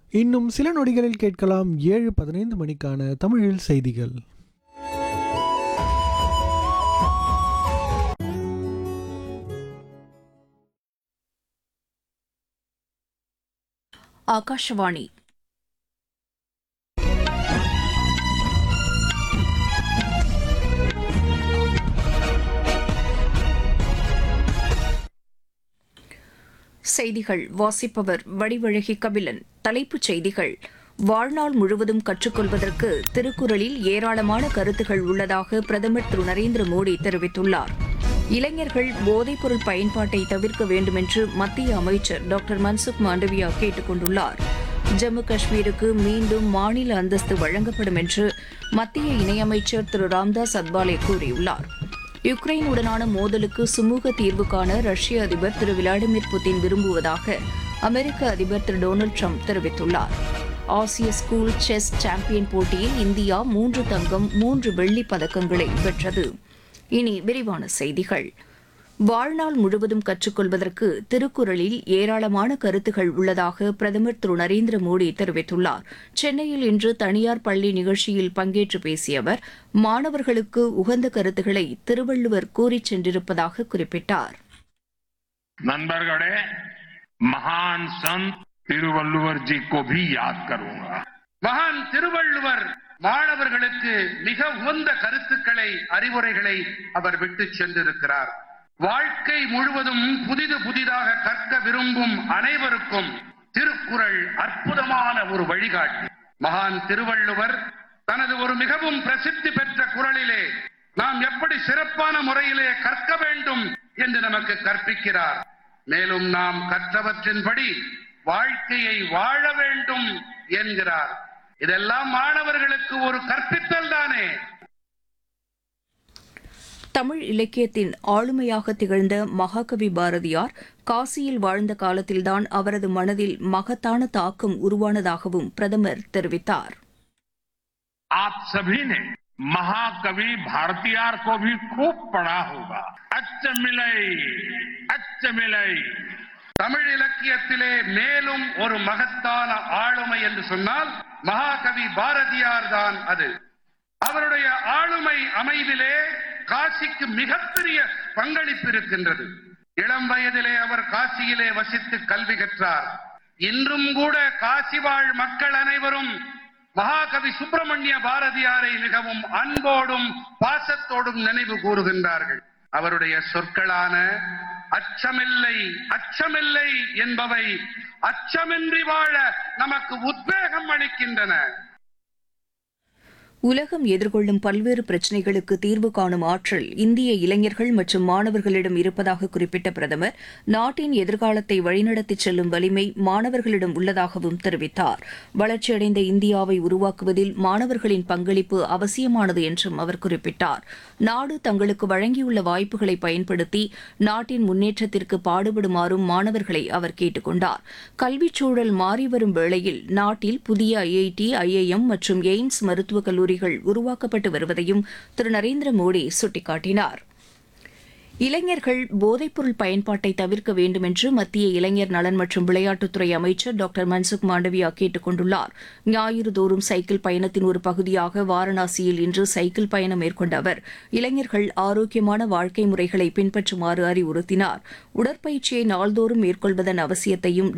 இன்னும் சில நொடிகளில் கேட்கலாம் ஏழு பதினைந்து மணிக்கான தமிழில் செய்திகள் ಆಕಾಶವಾಣಿ செய்திகள் வாசிப்பவர் வடிவழகி கபிலன் தலைப்புச் செய்திகள் வாழ்நாள் முழுவதும் கற்றுக்கொள்வதற்கு திருக்குறளில் ஏராளமான கருத்துகள் உள்ளதாக பிரதமர் திரு நரேந்திர மோடி தெரிவித்துள்ளார் இளைஞர்கள் போதைப்பொருள் பயன்பாட்டை தவிர்க்க வேண்டுமென்று மத்திய அமைச்சர் டாக்டர் மன்சுக் மாண்டவியா கேட்டுக் கொண்டுள்ளார் ஜம்மு காஷ்மீருக்கு மீண்டும் மாநில அந்தஸ்து வழங்கப்படும் என்று மத்திய இணையமைச்சர் திரு ராம்தாஸ் அத்வாலே கூறியுள்ளார் யுக்ரைனுடனான மோதலுக்கு சுமூக தீர்வு காண ரஷ்ய அதிபர் திரு விளாடிமிர் புட்டின் விரும்புவதாக அமெரிக்க அதிபர் திரு டொனால்டு ட்ரம்ப் தெரிவித்துள்ளார் ஆசிய ஸ்கூல் செஸ் சாம்பியன் போட்டியில் இந்தியா மூன்று தங்கம் மூன்று வெள்ளிப் பதக்கங்களை வென்றது இனி விரிவான செய்திகள் வாழ்நாள் முழுவதும் கற்றுக்கொள்வதற்கு திருக்குறளில் ஏராளமான கருத்துகள் உள்ளதாக பிரதமர் திரு நரேந்திர மோடி தெரிவித்துள்ளார் சென்னையில் இன்று தனியார் பள்ளி நிகழ்ச்சியில் பங்கேற்று பேசிய அவர் மாணவர்களுக்கு உகந்த கருத்துக்களை திருவள்ளுவர் கூறிச் சென்றிருப்பதாக குறிப்பிட்டார் नंदरगढ़े महान संत तिरुवल्लुवर जी को भी याद करूंगा மகான் திருவள்ளுவர் மாணவர்களுக்கு மிக உகந்த கருத்துக்களை அறிவுரைகளை அவர் விட்டு சென்றிருக்கிறார் வாழ்க்கை முழுவதும் புதிது புதிதாக கற்க விரும்பும் அனைவருக்கும் திருக்குறள் அற்புதமான ஒரு வழிகாட்டி மகான் திருவள்ளுவர் தனது ஒரு மிகவும் பிரசித்தி பெற்ற குரலிலே நாம் எப்படி சிறப்பான முறையிலே கற்க வேண்டும் என்று நமக்கு கற்பிக்கிறார் மேலும் நாம் கற்றவற்றின்படி வாழ்க்கையை வாழ வேண்டும் என்கிறார் இதெல்லாம் மாணவர்களுக்கு ஒரு கற்பித்தல் தானே தமிழ் இலக்கியத்தின் ஆளுமையாக திகழ்ந்த மகாகவி பாரதியார் காசியில் வாழ்ந்த காலத்தில்தான் அவரது மனதில் மகத்தான தாக்கம் உருவானதாகவும் பிரதமர் தெரிவித்தார் आप सभी ने महाकवि भारतीयार को भी खूब पढ़ा होगा अच्छ मिलई अच्छ मिलई தமிழ் இலக்கியத்திலே மேலும் ஒரு மகத்தான ஆளுமை என்று சொன்னால் மகாகவி பாரதியார் தான் அது அவருடைய ஆளுமை அமைவிலே காசிக்கு மிகப்பெரிய பங்களிப்பு இருக்கின்றது இளம் வயதிலே அவர் காசியிலே வசித்து கல்வி கற்றார் இன்றும் கூட காசி வாழ் மக்கள் அனைவரும் மகாகவி சுப்பிரமணிய பாரதியாரை மிகவும் அன்போடும் பாசத்தோடும் நினைவு கூறுகின்றார்கள் அவருடைய சொற்களான அச்சமில்லை அச்சமில்லை என்பவை அச்சமின்றி வாழ நமக்கு உத்வேகம் அளிக்கின்றன உலகம் எதிர்கொள்ளும் பல்வேறு பிரச்சினைகளுக்கு தீர்வு காணும் ஆற்றல் இந்திய இளைஞர்கள் மற்றும் மாணவர்களிடம் இருப்பதாக குறிப்பிட்ட பிரதமர் நாட்டின் எதிர்காலத்தை வழிநடத்திச் செல்லும் வலிமை மாணவர்களிடம் உள்ளதாகவும் தெரிவித்தார் வளர்ச்சியடைந்த இந்தியாவை உருவாக்குவதில் மாணவர்களின் பங்களிப்பு அவசியமானது என்றும் அவர் குறிப்பிட்டார் நாடு தங்களுக்கு வழங்கியுள்ள வாய்ப்புகளை பயன்படுத்தி நாட்டின் முன்னேற்றத்திற்கு பாடுபடுமாறும் மாணவர்களை அவர் கேட்டுக் கொண்டார் கல்விச் சூழல் மாறிவரும் வேளையில் நாட்டில் புதிய ஐஐடி ஐஐஎம் மற்றும் எய்ம்ஸ் மருத்துவக் கல்லூரிகள் உருவாக்கப்பட்டு வருவதையும் திரு நரேந்திர மோடி சுட்டிக்காட்டினார் இளைஞர்கள் போதைப்பொருள் பயன்பாட்டை தவிர்க்க வேண்டும் என்று மத்திய இளைஞர் நலன் மற்றும் விளையாட்டுத்துறை அமைச்சர் டாக்டர் மன்சுக் மாண்டவியா கேட்டுக் கொண்டுள்ளார் ஞாயிறு தோறும் சைக்கிள் பயணத்தின் ஒரு பகுதியாக வாரணாசியில் இன்று சைக்கிள் பயணம் மேற்கொண்ட அவர் இளைஞர்கள் ஆரோக்கியமான வாழ்க்கை முறைகளை பின்பற்றுமாறு அறிவுறுத்தினார் உடற்பயிற்சியை நாள்தோறும் மேற்கொள்வதன் அவசியத்தையும்